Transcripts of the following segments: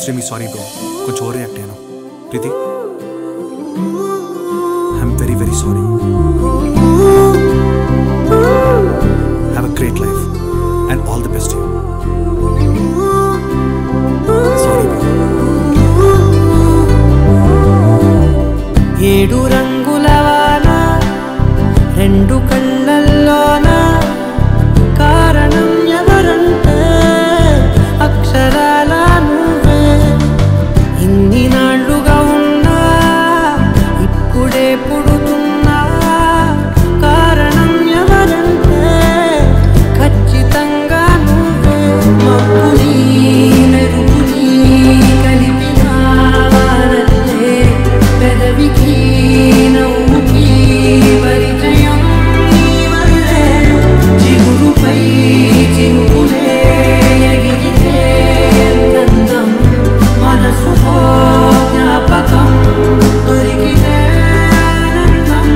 Extremely sorry bro కొంచెం over react అయ్యాను Preethi I'm very very sorry have a great life and all the best you sorry bro ఏడు రంగుల వాన రెండు కళ్ళల్లోన కారణం ఎవరంటే అక్షరాల నువ్వే ఇన్ని నాళ్ళుగా ఉన్నా ఇప్పుడే పుడుతున్నా కారణం ఎవరంటే ఖచ్చితంగా నువ్వే మబ్బుని మెరుగుని కలిపిన వానల్లే పెదవికి నవ్వుకి పరిచయం నీ వల్లే చిగురుపై చిగురులే ఎగిరితే ఎంతందం మనసులో జ్ఞాపకం దొరికితే ఆనందం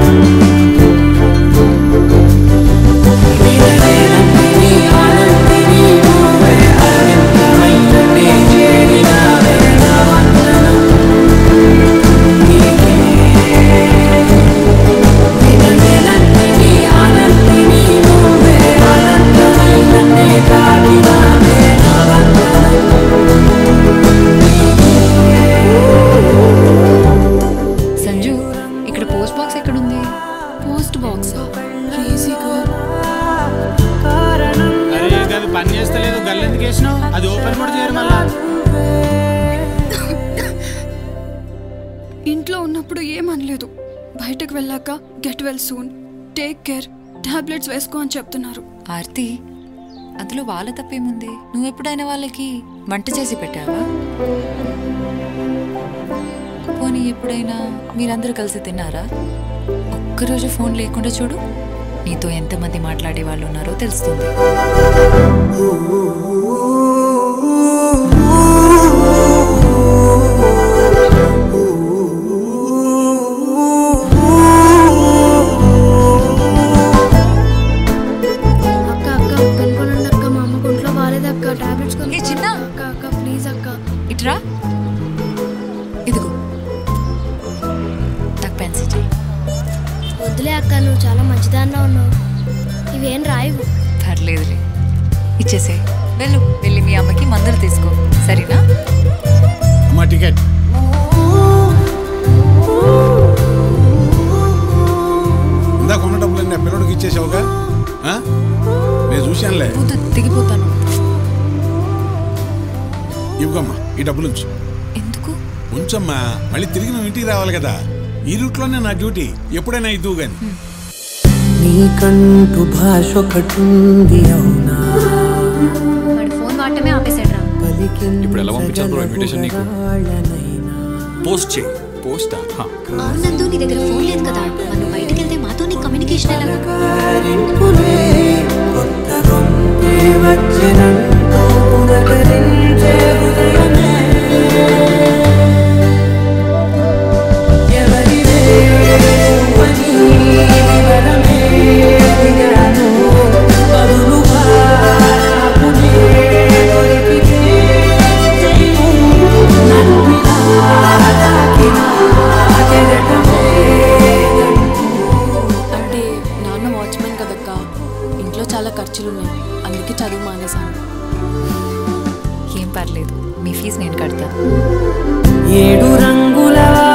వినలేనంటిని ఆనందిని నువ్వే అనంతమైననే చేరినావే నా వందనం నీకే వినలేనంటిని ఆనందిని నువ్వే అనంతమైననే తాకినావే నా వందనం సంజు ఇక్కడ పోస్ట్ బాక్స్ ఎక్కడుంది పోస్ట్ బాక్స్ ఈజీగా కారణం అరే అది పని చేస్తలేదు గల్లు ఎందుకు వేసినావు అది ఓపెన్ కూడా చేయరు మళ్ళా ఇంట్లో ఉన్నప్పుడు ఏమనలేదు బయటకు వెళ్ళాక get well soon take care tablets వేసుకో అని చెప్తున్నారు ఆర్తి అందులో వాళ్ళ తప్పేముంది నువ్వు ఎప్పుడైనా వాళ్ళకి వంట చేసి పెట్టావా పోనీ ఎప్పుడైనా మీరందరూ కలిసి తిన్నారా ఒక్కరోజు ఫోన్ లేకుండా చూడు నీతో ఎంతమంది మాట్లాడే వాళ్ళు ఉన్నారో తెలుస్తుంది అక్క అక్క పెన్ కొనండి అక్క మా అమ్మ ఒంట్లో బాగాలేదు అక్క టాబ్లెట్స్ ఏ చిన్న? అక్క అక్క ప్లీజ్ అక్క ఇట్రా ఇదిగో నాకు పెన్సిల్ చేయి వద్దులే అక్క నువ్వు చాలా మంచిదాన్నే ఉన్నావు ఇవేం రాయవు పర్లేదులే ఇచ్చేసే వెళ్ళు వెళ్ళి మీ అమ్మకి మందులు తీసుకో సరేనా అమ్మా టికెట్ ఇందాక ఉన్న డబ్బులన్నీ ఆ పిల్లడికి ఇచ్చేసావుగా ఆ? నేను చూశానులే వద్దు, దిగిపోతాను ఇవ్వమ్మా ఈ డబ్బులు ఉంచు ఎందుకు ఉంచమ్మా మళ్ళీ తిరిగి నువ్వు ఇంటికి రావాలి కదా ఈ రూట్లోనే నా డ్యూటీ ఎప్పుడైనా ఇద్దువు గాని నీకంటూ భాష ఒకటుంది అవునా వాడు ఫోన్ వాడటమే ఆపేశాడు రా ఇప్పుడు ఎలా పంపించాలి bro invitation నీకు? పోస్ట్ చేయి పోస్టా అవునందు నీ దగ్గర ఫోన్ లేదు కదా మనం బయటికి వెళ్తే మాతో నీ కమ్యూనికేషన్ ఎలా అంటే నాన్న వాచ్మెన్ కదక్క ఇంట్లో చాలా ఖర్చులు ఉన్నాయి అందుకే చదువు మానేశాను ఏం పర్లేదు మీ ఫీజు నేను కడతా ఏడు రంగుల